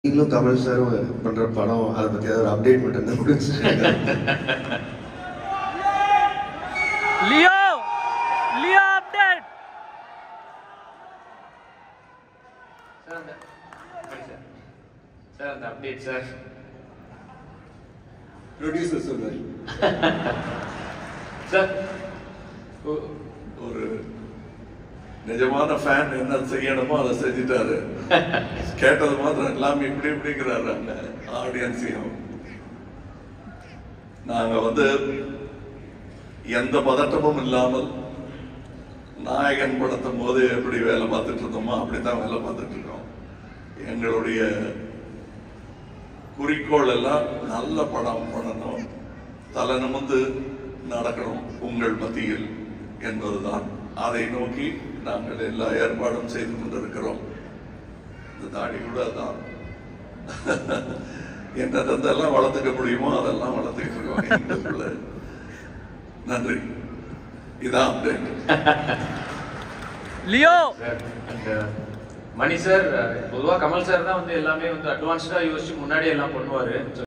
நீங்களும் கமல் சாரும் பண்ற படம் அதை பத்தி ஏதாவது அப்டேட் மட்டும் முடிச்சு லியோ லியோ அப்டேட் சார் அந்த சரி சார் சார் அந்த அப்டேட் சார் ப்ரொடியூசர் சொன்னார் சார் ஒரு நிஜமான ஃபேன் என்ன செய்யணுமோ அதை செஞ்சுட்டாரு கேட்டது மாத்திரம் எல்லாம் இப்படி இப்படிங்கிறாரு அந்த ஆடியன்ஸையும் நாங்க வந்து எந்த பதட்டமும் இல்லாமல் நாயகன் படத்தும் போது எப்படி வேலை பார்த்துட்டு இருந்தோமோ அப்படித்தான் வேலை பார்த்துட்டு இருக்கோம் எங்களுடைய குறிக்கோள் எல்லாம் நல்ல படம் பண்ணணும் தலை நிமிர்ந்து நடக்கணும் உங்கள் மத்தியில் என்பதுதான் அதை நோக்கி நாங்கள் எல்லா ஏற்பாடும் செய்து கொண்டிருக்கிறோம் இந்த தாடி கூட அதான் என்னென்னதெல்லாம் வளர்த்துக்க முடியுமோ அதெல்லாம் வளர்த்துக்கிட்டு இருக்கோம் எங்களுக்குள்ள நன்றி இதான் அப்டேட் லியோ சார் அந்த மணி சார் பொதுவாக கமல் சார் தான் வந்து எல்லாமே வந்து அட்வான்ஸ்டாக யோசிச்சு முன்னாடி எல்லாம் பண்ணுவார்